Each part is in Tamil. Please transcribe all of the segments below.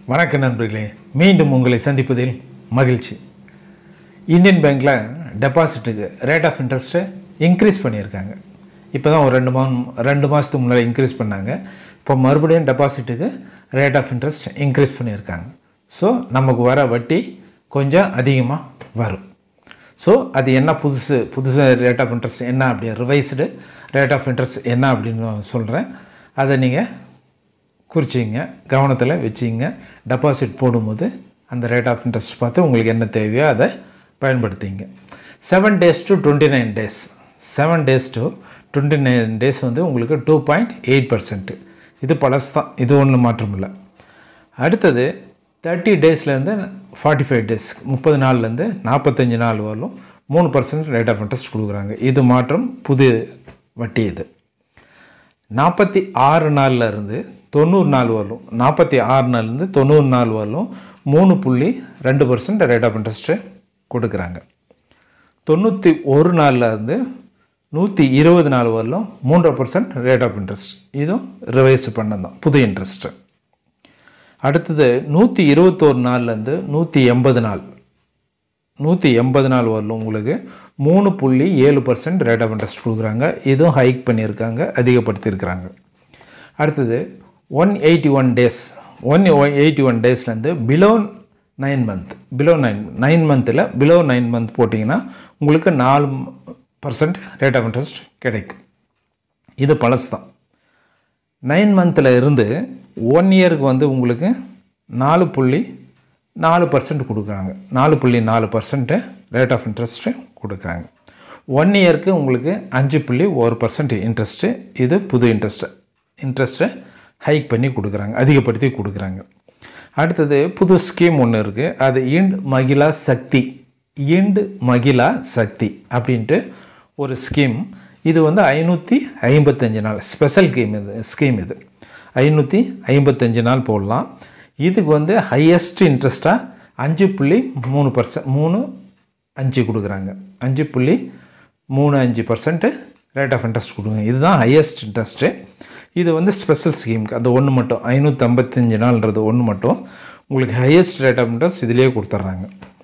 வணக்கம் நண்பர்களே மீண்டும் உங்களை சந்திப்பதில் மகிழ்ச்சி இந்தியன் பேங்க்கில் டெபாசிட்டுக்கு ரேட் ஆஃப் இன்ட்ரெஸ்ட்டை இன்க்ரீஸ் பண்ணியிருக்காங்க இப்போ தான் ஒரு ரெண்டு மா ரெண்டு மாதத்துக்கு முன்னாடி இன்க்ரீஸ் பண்ணாங்க இப்போ மறுபடியும் டெபாசிட்டுக்கு ரேட் ஆஃப் இன்ட்ரெஸ்ட் இன்க்ரீஸ் பண்ணியிருக்காங்க ஸோ நமக்கு வர வட்டி கொஞ்சம் அதிகமாக வரும் ஸோ அது என்ன புதுசு புதுசு ரேட் ஆஃப் இன்ட்ரெஸ்ட் என்ன அப்படி ரிவைஸ்டு ரேட் ஆஃப் இன்ட்ரெஸ்ட் என்ன அப்படின்னு சொல்கிறேன் அதை நீங்கள் குறிச்சிங்க கவனத்தில் வச்சிங்க டெபாசிட் போடும்போது அந்த ரேட் ஆஃப் இன்ட்ரெஸ்ட் பார்த்து உங்களுக்கு என்ன தேவையோ அதை பயன்படுத்திங்க seven days to twenty nine days seven days to twenty nine days வந்து உங்களுக்கு டூ பாயிண்ட் எயிட் பர்சன்ட்டு இது பழசு தான் இது ஒன்றும் மாற்றம் இல்லை அடுத்தது தேர்ட்டி டேஸ்லேருந்து ஃபார்ட்டி ஃபைவ் டேஸ் முப்பது நாள்லேருந்து நாற்பத்தஞ்சு நாள் வரலும் மூணு பர்சன்ட் ரேட் ஆஃப் இன்ட்ரெஸ்ட் கொடுக்குறாங்க இது மாற்றம் புது வட்டி இது நாற்பத்தி ஆறு நாளில் இருந்து தொண்ணூறு நாள் வரலும் நாற்பத்தி ஆறு நாள்லேருந்து தொண்ணூறு நாள் வரலும் மூணு புள்ளி ரெண்டு பர்சன்ட் ரேட் ஆஃப் இன்ட்ரெஸ்ட்டு கொடுக்குறாங்க தொண்ணூற்றி ஒரு நாளில் இருந்து நூற்றி இருபது நாள் வரலும் மூன்றரை பர்சன்ட் ரேட் ஆஃப் இன்ட்ரெஸ்ட் இதுவும் ரிவைஸ் பண்ணதான் புது இன்ட்ரெஸ்ட்டு அடுத்தது நூற்றி இருபத்தோரு நாள்லேருந்து நூற்றி எண்பது நாள் நூற்றி எண்பது நாள் வரலும் உங்களுக்கு மூணு புள்ளி ஏழு பர்சன்ட் ரேட் ஆஃப் இன்ட்ரெஸ்ட் கொடுக்குறாங்க இதுவும் ஹைக் பண்ணியிருக்காங்க அதிகப்படுத்தியிருக்கிறாங்க அடுத்தது one eighty one days one eighty one டேஸ்லேருந்து below nine month below nine nine மந்தில் பிலோ நைன் மந்த் போட்டிங்கன்னா உங்களுக்கு நாலு பர்சன்ட் ரேட் ஆஃப் இன்ட்ரெஸ்ட் கிடைக்கும் இது பழசு தான் நைன் மந்தில் இருந்து ஒன் இயருக்கு வந்து உங்களுக்கு நாலு புள்ளி நாலு பர்சன்ட் கொடுக்குறாங்க நாலு புள்ளி நாலு பர்சன்ட்டு ரேட் ஆஃப் இன்ட்ரெஸ்ட்டு கொடுக்குறாங்க ஒன் இயருக்கு உங்களுக்கு அஞ்சு புள்ளி ஒரு பர்சன்ட் இன்ட்ரெஸ்ட்டு இது புது இன்ட்ரெஸ்ட்டு இன்ட்ரெஸ்ட்டை ஹைக் பண்ணி கொடுக்குறாங்க அதிகப்படுத்தி கொடுக்குறாங்க அடுத்தது புது ஸ்கீம் ஒன்று இருக்குது அது இண்ட் மகிழா சக்தி இண்ட் மகிழா சக்தி அப்படின்ட்டு ஒரு ஸ்கீம் இது வந்து ஐநூற்றி ஐம்பத்தஞ்சு நாள் ஸ்பெஷல் ஸ்கீம் இது ஸ்கீம் இது ஐநூற்றி ஐம்பத்தஞ்சு நாள் போடலாம் இதுக்கு வந்து ஹையஸ்ட் இன்ட்ரெஸ்ட்டாக அஞ்சு புள்ளி மூணு பர்சன்ட் மூணு அஞ்சு கொடுக்குறாங்க அஞ்சு புள்ளி மூணு அஞ்சு பர்சன்ட்டு ரேட் ஆஃப் இன்ட்ரெஸ்ட் கொடுங்க இதுதான் ஹையஸ்ட் இன்ட்ரெஸ்ட்டு இது வந்து ஸ்பெஷல் ஸ்கீமுக்கு அது ஒன்று மட்டும் ஐநூற்றி ஐம்பத்தஞ்சு நாள்ன்றது ஒன்று மட்டும் உங்களுக்கு ஹையஸ்ட் ரேட் ஆஃப் இன்ட்ரெஸ்ட் இதிலே கொடுத்துட்றாங்க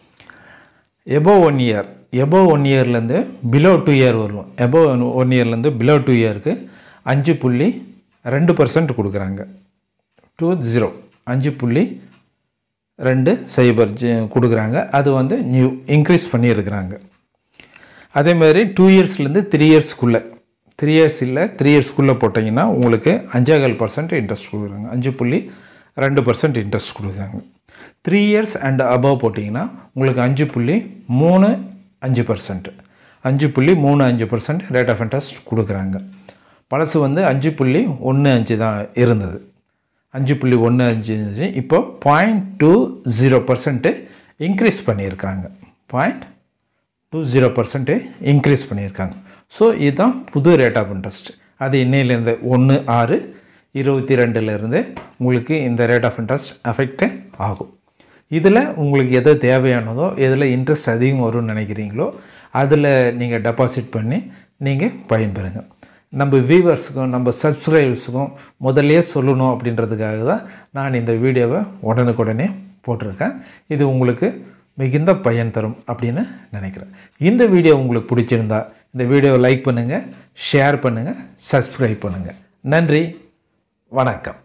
above one year above one இயர்லேருந்து பிலோ டூ இயர் வரணும் எபோ ஒன் இயர்லேருந்து பிலோ டூ இயருக்கு அஞ்சு புள்ளி ரெண்டு பர்சன்ட் கொடுக்குறாங்க டூ ஜீரோ அஞ்சு புள்ளி ரெண்டு சைபர் ஜி- கொடுக்குறாங்க அது வந்து நியூ இன்க்ரீஸ் பண்ணியிருக்கிறாங்க அதேமாதிரி டூ இயர்ஸ்லேருந்து த்ரீ இயர்ஸ்க்குள்ளே த்ரீ இயர்ஸ் இல்லை த்ரீ இயர்ஸ்க்குள்ளே போட்டிங்கன்னா உங்களுக்கு அஞ்சேகால் பர்சன்ட் இன்ட்ரெஸ்ட் கொடுக்குறாங்க அஞ்சு புள்ளி ரெண்டு பர்சன்ட் இன்ட்ரெஸ்ட் கொடுக்குறாங்க த்ரீ இயர்ஸ் அண்ட் அபவ் போட்டிங்கன்னா உங்களுக்கு அஞ்சு புள்ளி மூணு அஞ்சு பர்சன்ட் அஞ்சு புள்ளி மூணு அஞ்சு பர்சன்ட் ரேட் ஆஃப் இன்ட்ரெஸ்ட் கொடுக்குறாங்க பழசு வந்து அஞ்சு புள்ளி ஒன்று அஞ்சு தான் இருந்தது அஞ்சு புள்ளி ஒன்று அஞ்சு இருந்துச்சு இப்போ point two zero percent increase பண்ணியிருக்காங்க point two zero percent increase பண்ணியிருக்காங்க ஸோ இதுதான் புது ரேட் ஆஃப் இன்ட்ரெஸ்ட் அது இன்னையிலேருந்து ஒன்று ஆறு இருபத்தி ரெண்டுலேருந்து உங்களுக்கு இந்த ரேட் ஆஃப் இன்ட்ரெஸ்ட் அஃபெக்ட் ஆகும் இதில் உங்களுக்கு எது தேவையானதோ எதில் இன்ட்ரெஸ்ட் அதிகம் வரும்னு நினைக்கிறீங்களோ அதில் நீங்கள் டெபாசிட் பண்ணி நீங்கள் பயன்பெறுங்க நம்ம வியூவர்ஸுக்கும் நம்ம சப்ஸ்கிரைபர்ஸுக்கும் முதல்லயே சொல்லணும் அப்படின்றதுக்காக தான் நான் இந்த வீடியோவை உடனுக்குடனே போட்டிருக்கேன் இது உங்களுக்கு மிகுந்த பயன் தரும் அப்படின்னு நினைக்கிறேன் இந்த வீடியோ உங்களுக்கு பிடிச்சிருந்தா இந்த வீடியோவை லைக் பண்ணுங்கள் ஷேர் பண்ணுங்கள் சப்ஸ்கிரைப் பண்ணுங்கள் நன்றி வணக்கம்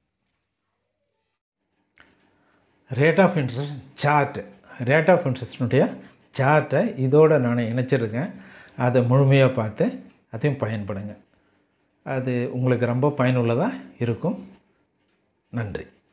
rate of interest chart rate of இன்ட்ரெஸ்டினுடைய சார்ட்டை இதோடு நான் இணைச்சிருக்கேன் அதை முழுமையாக பார்த்து அதையும் பயன்படுங்க அது உங்களுக்கு ரொம்ப பயனுள்ளதாக இருக்கும் நன்றி